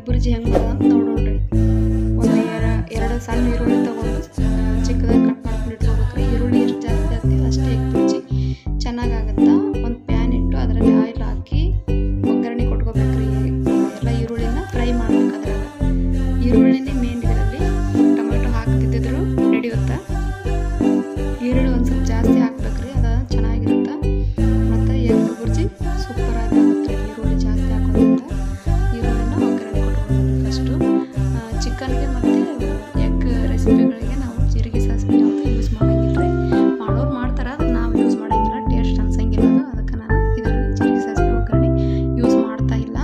ಬುರ್ಜಿ ಹೆಂಗೆ ಅಂತ ನೋಡೋಣ್ರಿ ಒಂದು ಎರ ಎರಡು ಸಣ್ಣ ಈರುಳ್ಳಿ ತೊಗೊಂಡು ಚಿಕ್ಕದಾಗಿ ಕಟ್ ಮಾಡ್ಕೊಂಡು ಇಟ್ಕೋಬೇಕ್ರಿ ಈರುಳ್ಳಿ ಎಷ್ಟು ಜಾಸ್ತಿ ಆಗ್ತಿ ಅಷ್ಟೇ ಎಗ್ ಬುರ್ಜಿ ಚೆನ್ನಾಗಾಗುತ್ತಾ ಒಂದು ಪ್ಯಾನ್ ಇಟ್ಟು ಅದರಲ್ಲಿ ಆಯಿಲ್ ಹಾಕಿ ಒಗ್ಗರಣೆ ಕೊಟ್ಕೋಬೇಕ್ರಿ ಎಲ್ಲ ಈರುಳ್ಳಿನ ಫ್ರೈ ಮಾಡ್ಬೇಕು ಅದ್ರಾಗ ಈರುಳ್ಳಿನೇ ಮೇನ್ ಇದರಲ್ಲಿ ಟೊಮೆಟೊ ಹಾಕ್ತಿದ್ದಿದ್ರು ನಡೆಯುತ್ತಾ ಈರುಳ್ಳಿ ಒಂದು ಸ್ವಲ್ಪ ಜಾಸ್ತಿ ಹಾಕ್ಬೇಕ್ರಿ ಅದು ಚೆನ್ನಾಗಿರುತ್ತೆ ಮತ್ತು ಎಗ್ ಬುರ್ಜಿ ಸೂಪರ್ ಆಗಿ ಆಗುತ್ತೆ ಈರುಳ್ಳಿ ಜಾಸ್ತಿ ಹಾಕೋದ್ರಿಂದ ಈರುಳ್ಳಿನ ಒಗ್ಗರಣೆ ಕೊಟ್ಕೊಳ್ಬೇಕು ಫಸ್ಟು ಚಿಕನ್ಗೆ ಮತ್ತು ಎಗ್ ರೆಸಿಪಿಗಳಿಗೆ ನಾವು ಜೀರಿಗೆ ಸಾಸಿವೆ ಯಾವುದು ಯೂಸ್ ಮಾಡೋಂಗಿಲ್ಲ ರೀ ಮಾಡೋರು ಮಾಡ್ತಾರೆ ಅದಕ್ಕೆ ನಾವು ಯೂಸ್ ಮಾಡೋಂಗಿಲ್ಲ ಟೇಸ್ಟ್ ಅನ್ಸಂಗಿಲ್ಲ ಅದು ಅದಕ್ಕೆ ನಾನು ಇದರಲ್ಲಿ ಜೀರಿಗೆ ಸಾಸಿವೆ ಒಗ್ಗರಣೆ ಯೂಸ್ ಮಾಡ್ತಾ ಇಲ್ಲ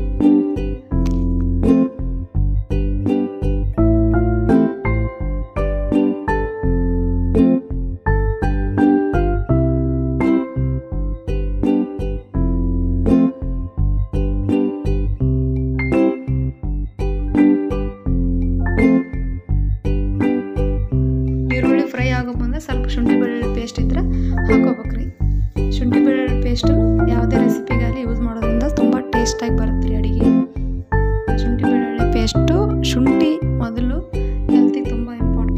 ಈರುಳ್ಳಿ ಫ್ರೈ ಆಗೋ ಮುಂದೆ ಸ್ವಲ್ಪ ಶುಂಠಿ ಬೆಳ್ಳುಳ್ಳಿ ಪೇಸ್ಟ್ ಇದ್ರೆ ಹಾಕೋಬೇಕ್ರಿ ಶುಂಠಿ ಬೆಳ್ಳುಳ್ಳಿ ಪೇಸ್ಟು ಯಾವುದೇ ರೆಸಿಪಿಗಾಗಲಿ ಯೂಸ್ ಮಾಡೋದ್ರಿಂದ ತುಂಬ ಟೇಸ್ಟಾಗಿ ಬರುತ್ತೆ ರೀ ಅಡುಗೆ ಶುಂಠಿ ಬೆಳ್ಳುಳ್ಳಿ ಪೇಸ್ಟು ಶುಂಠಿ ಮೊದಲು ಹೆಲ್ತಿಗೆ ತುಂಬ ಇಂಪಾರ್ಟೆಂಟ್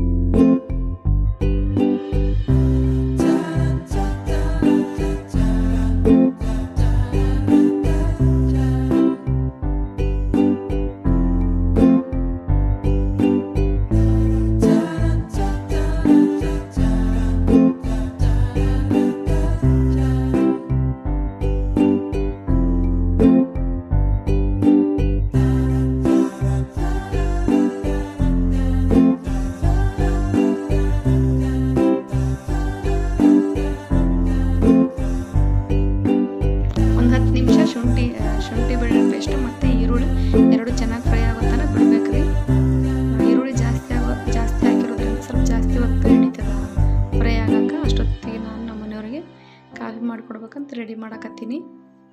ಒಂದು ಹತ್ತು ನಿಮಿಷ ಶುಂಠಿ ಆ, ಶುಂಠಿ ಬೆಳ್ಳುಳ್ಳಿ ಪೇಸ್ಟು ಮತ್ತು ಈರುಳ್ಳಿ ಎರಡು ಚೆನ್ನಾಗಿ ಫ್ರೈ ಆಗೋ ತನಕ ಬಿಡ್ಬೇಕ್ರಿ ಈರುಳ್ಳಿ ಜಾಸ್ತಿ ಆಗೋ ಜಾಸ್ತಿ ಹಾಕಿರೋದ್ರಿಂದ ಸ್ವಲ್ಪ ಜಾಸ್ತಿ ಹೊತ್ತು ಹಿಡಿತದ ಫ್ರೈ ಆಗಕ್ಕೆ ಅಷ್ಟೊತ್ತಿಗೆ ನಾನು ನಮ್ಮ ಮನೆಯವ್ರಿಗೆ ಕಾಫಿ ಮಾಡಿಕೊಡ್ಬೇಕಂತ ರೆಡಿ ಮಾಡಕತ್ತೀನಿ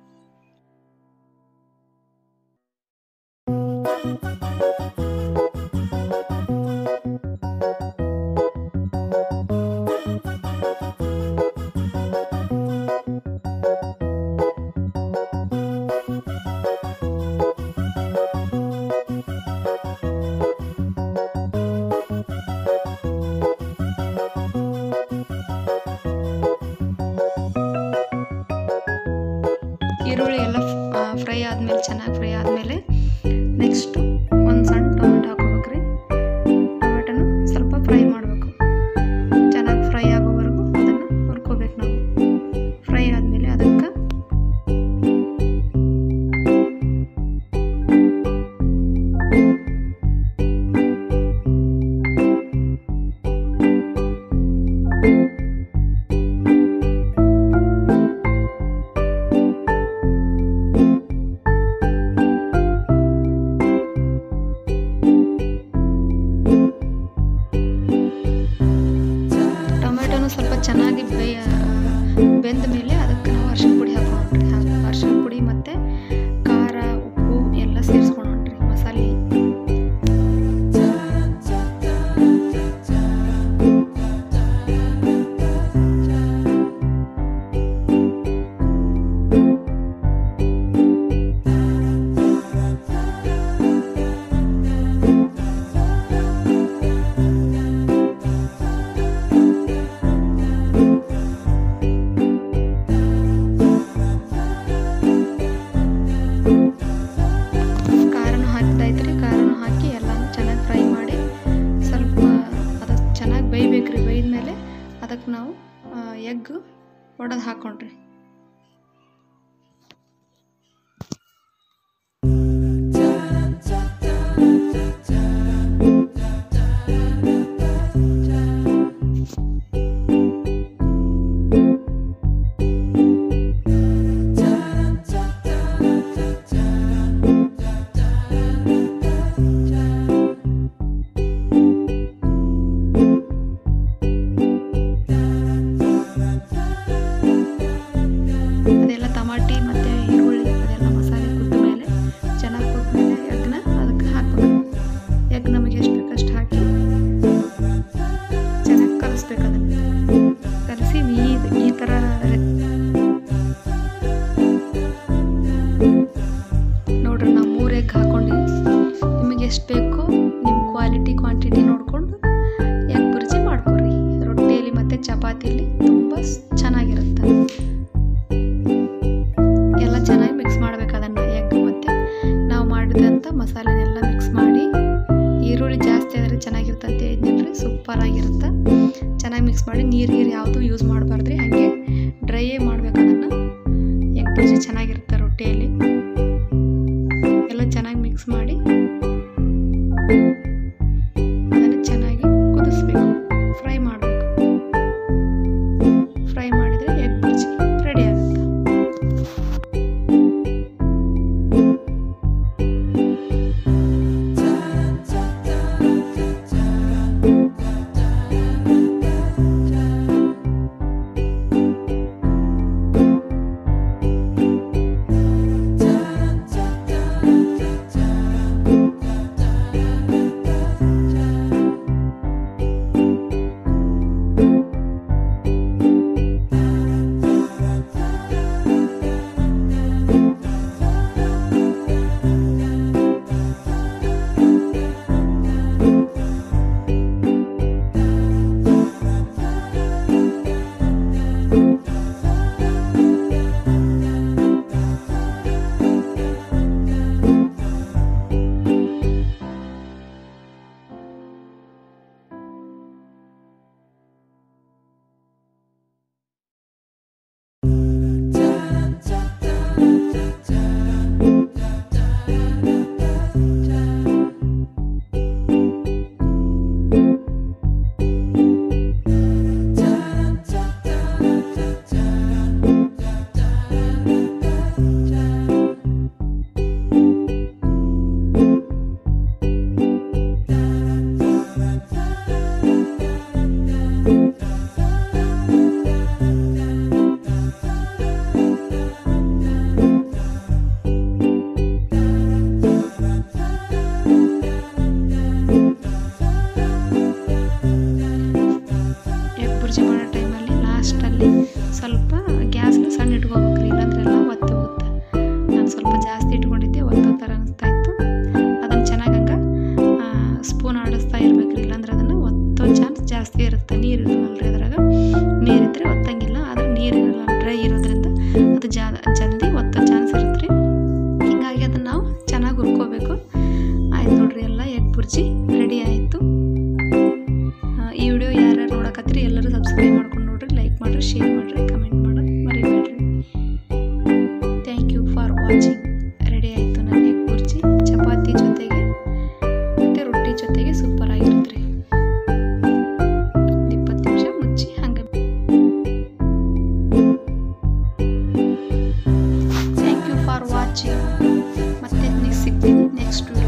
ಈರುಳ್ಳಿ ಎಲ್ಲ ಫ್ರೈ ಆದಮೇಲೆ ಚೆನ್ನಾಗಿ ಫ್ರೈ ಆದಮೇಲೆ ನೆಕ್ಸ್ಟು ಒಂದು ಸಣ್ಣ ಟೊಮೆಟೊ ಹಾಕೋಬೇಕ್ರಿ ಟೊಮೆಟೊನ ಸ್ವಲ್ಪ ಫ್ರೈ ಮಾಡಬೇಕು ಚೆನ್ನಾಗಿ ಫ್ರೈ ಆಗೋವರೆಗೂ ಅದನ್ನು ಹುರ್ಕೋಬೇಕು ನಾವು ಫ್ರೈ ಆದಮೇಲೆ ಅದಕ್ಕೆ ಟೊಮೆಟೊನು ಸ್ವಲ್ಪ ಚೆನ್ನಾಗಿ ಬೇಯ ಬೆಂದ ಮೇಲೆ ಅದಕ್ಕೆ ನಾವು ಅರ್ಶಿಣ ಪುಡಿ ಹಾಕೊಂಡ್ರಿ ಹಾಗೆ ಅರ್ಶಿಣ ಪುಡಿ ಮತ್ತು ಖಾರ ಉಪ್ಪು ಎಲ್ಲ ಸೇರಿಸ್ಕೊಂಡ್ರಿ ಮಸಾಲೆ ಖಾರನೂ ಹಾಕಿದಾಯ್ತು ಖಾರನೂ ಹಾಕಿ ಎಲ್ಲನೂ ಚೆನ್ನಾಗಿ ಫ್ರೈ ಮಾಡಿ ಸ್ವಲ್ಪ ಅದು ಚೆನ್ನಾಗಿ ಬೇಯ್ಬೇಕ್ರಿ ಬೇಯ್ದ್ಮೇಲೆ ಅದಕ್ಕೆ ನಾವು ಎಗ್ ಒಡೆದು ಹಾಕ್ಕೊಂಡ್ರಿ ಎಷ್ಟು ಬೇಕೋ ನಿಮ್ಮ ಕ್ವಾಲಿಟಿ ಕ್ವಾಂಟಿಟಿ ನೋಡಿಕೊಂಡು ಎಗ್ ಬುರ್ಜಿ ಮಾಡ್ಕೊರಿ ರೊಟ್ಟಿಯಲ್ಲಿ ಮತ್ತು ಚಪಾತಿಲಿ ತುಂಬ ಸ್- ಚೆನ್ನಾಗಿರುತ್ತೆ ಎಲ್ಲ ಚೆನ್ನಾಗಿ ಮಿಕ್ಸ್ ಮಾಡ್ಬೇಕು ಅದನ್ನು ಎಗ್ ಮತ್ತು ನಾವು ಮಾಡಿದಂಥ ಮಸಾಲೆನೆಲ್ಲ ಮಿಕ್ಸ್ ಮಾಡಿ ಈರುಳ್ಳಿ ಜಾಸ್ತಿ ಆದರೆ ಚೆನ್ನಾಗಿರ್ತಂತೆ ಹೇಳಿದ್ನಲ್ರಿ ಸೂಪರ್ ಆಗಿರುತ್ತೆ ಚೆನ್ನಾಗಿ ಮಿಕ್ಸ್ ಮಾಡಿ ನೀರು ಗೀರು ಯಾವುದು ಯೂಸ್ ಮಾಡಬಾರ್ದ್ರಿ ಹಾಗೆ ಡ್ರೈಯೇ ಮಾಡ್ಬೇಕು ಅದನ್ನು ಎಗ್ ಬುರ್ಜಿ ಚೆನ್ನಾಗಿರುತ್ತೆ ರೊಟ್ಟಿಯಲ್ಲಿ ಎಲ್ಲ ಚೆನ್ನಾಗಿ ಮಿಕ್ಸ್ ಮಾಡಿ ಅದನ್ನು ಚೆನ್ನಾಗಿ ಕುದಿಸ್ಬೇಕು ಫ್ರೈ ಮಾಡಬೇಕು ಫ್ರೈ ಮಾಡಿದರೆ ಎಗ್ ಬುರ್ಜಿ ರೆಡಿ ಆಗುತ್ತೆ ಎಗ್ ಬುರ್ಜಿ ಮಾಡೋ ಟೈಮಲ್ಲಿ ಲಾಸ್ಟಲ್ಲಿ ಸ್ವಲ್ಪ ಗ್ಯಾಸ್ನ ಸಣ್ಣ ಇಟ್ಕೋಬೇಕ್ರಿ ಇಲ್ಲಾಂದ್ರೆ ಎಲ್ಲ ಒತ್ತಿ ಹೋಗುತ್ತೆ ನಾನು ಸ್ವಲ್ಪ ಜಾಸ್ತಿ ಇಟ್ಕೊಂಡಿದ್ದೆ ಒತ್ತೋ ಥರ ಅನಿಸ್ತಾ ಇತ್ತು ಅದನ್ನು ಚೆನ್ನಾಗಿ ಹಂಗೆ ಸ್ಪೂನ್ ಆಡಿಸ್ತಾ ಇರ್ಬೇಕ್ರಿ ಇಲ್ಲಾಂದ್ರೆ ಅದನ್ನು ಒತ್ತೋ ಚಾನ್ಸ್ ಜಾಸ್ತಿ ಇರುತ್ತೆ ನೀರು ಇರಲ್ಲರಿ ಅದ್ರಾಗ ನೀರಿದ್ರೆ ಒತ್ತಂಗಿಲ್ಲ ಆದರೆ ನೀರು ಇರಲ್ಲ ಡ್ರೈ ಇರೋದ್ರಿಂದ ಅದು ಜಾ ಜಲ್ದಿ ಒತ್ತೋ ಚಾನ್ಸ್ ಇರುತ್ತೆ ರೀ ಹೀಗಾಗಿ ಅದನ್ನು ನಾವು ಚೆನ್ನಾಗಿ ಹುರ್ಕೋಬೇಕು ಆಯ್ತು ನೋಡ್ರಿ ಎಲ್ಲ ಎಗ್ ಬುರ್ಜಿ ರೆಡಿ ಆಯಿತು ಆ, ಈ ವಿಡಿಯೋ ಯಾರ್ಯಾರು ನೋಡಕತ್ತೀರಿ ಎಲ್ಲರೂ ಸಬ್ಸ್ಕ್ರೈಬ್ ಮಾಡ್ಕೊಂಡು ನೋಡ್ರಿ ಲೈಕ್ ಮಾಡಿರಿ ಶೇರ್ ಮಾಡಿರಿ ಕಮೆಂಟ್ ಮಾಡೋದು ಮರಿಬೇಡ್ರಿ thank you for watching ready ಆಯಿತು ನನ್ನ ಎಗ್ ಬುರ್ಜಿ ಚಪಾತಿ ಜೊತೆಗೆ ಮತ್ತು ರೊಟ್ಟಿ ಜೊತೆಗೆ ಸೂಪರ್ ಆಗಿರುತ್ತೆ ರೀ ಇಪ್ಪತ್ತು ನಿಮಿಷ ಮುಚ್ಚಿ ಹಂಗೆ ಥ್ಯಾಂಕ್ ಯು ಫಾರ್ ವಾಚಿಂಗ್ ಮತ್ತೆ ನೆಕ್ಸ್ಟ್ ಸಿಗ್ತೀನಿ ನೆಕ್ಸ್ಟ್ ವಿಡಿಯೋ